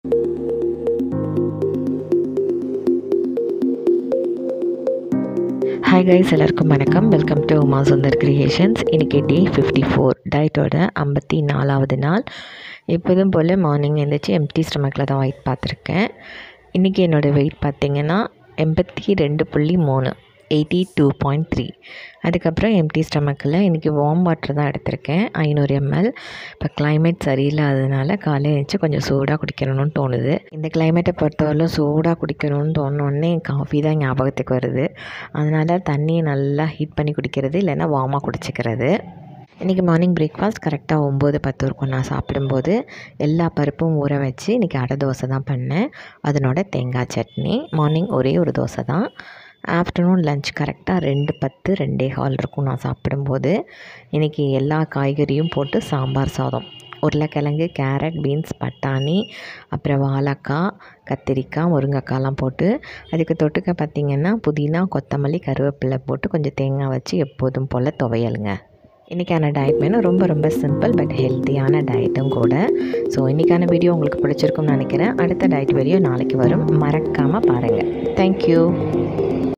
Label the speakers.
Speaker 1: hi guys எல்லாருக்கும் வணக்கம் welcome to Uma Sundar creations இன்றைக்கி டே ஃபிஃப்டி ஃபோர் டயட்டோட ஐம்பத்தி நாலாவது நாள் எப்போதும் போல் மார்னிங் எழுந்திரிச்சு எம்டி ஸ்டமக்கில் தான் வெயிட் பார்த்துருக்கேன் இன்றைக்கி என்னோடய வெயிட் பார்த்திங்கன்னா எண்பத்தி ரெண்டு புள்ளி மூணு எயிட்டி டூ பாயிண்ட் த்ரீ அதுக்கப்புறம் எம்டி ஸ்டமக்கில் இன்றைக்கி வார்ம் வாட்டர் தான் எடுத்திருக்கேன் ஐநூறு எம்எல் இப்போ கிளைமேட் சரியில்லாததுனால காலையில் எழுந்துச்சு கொஞ்சம் சூடாக குடிக்கணும்னு தோணுது இந்த கிளைமேட்டை பொறுத்தவரையிலும் சூடாக குடிக்கணும்னு தோணுன்னே காஃபி தான் ஞாபகத்துக்கு வருது அதனால் தண்ணியை நல்லா ஹீட் பண்ணி குடிக்கிறது இல்லைன்னா வார்மாக குடிச்சிக்கிறது இன்றைக்கி மார்னிங் பிரேக்ஃபாஸ்ட் கரெக்டாக ஒம்பது பத்து இருக்கும் நான் சாப்பிடும்போது எல்லா பருப்பும் ஊற வச்சு இன்றைக்கி அடை தோசை தான் பண்ணேன் அதனோட தேங்காய் சட்னி மார்னிங் ஒரே ஒரு தோசை தான் ஆஃப்டர்நூன் லஞ்ச் கரெக்டாக ரெண்டு பத்து ரெண்டே ஹால் இருக்கும் நான் சாப்பிடும்போது இன்றைக்கி எல்லா காய்கறியும் போட்டு சாம்பார் சாதம் உருளைக்கிழங்கு கேரட் பீன்ஸ் பட்டாணி அப்புறம் வாழைக்காய் கத்திரிக்காய் முருங்கைக்காய்லாம் போட்டு அதுக்கு தொட்டுக்க பார்த்திங்கன்னா புதினா கொத்தமல்லி கருவேப்பிலை போட்டு கொஞ்சம் தேங்காய் வச்சு எப்போதும் போல் துவையலுங்க இன்றைக்கான டயட் மெனு ரொம்ப ரொம்ப சிம்பிள் பட் ஹெல்த்தியான டயட்டும் கூட ஸோ இன்றைக்கான வீடியோ உங்களுக்கு பிடிச்சிருக்கும்னு நினைக்கிறேன் அடுத்த டயட் வீடியோ நாளைக்கு வரும் மறக்காமல் பாருங்கள் தேங்க்யூ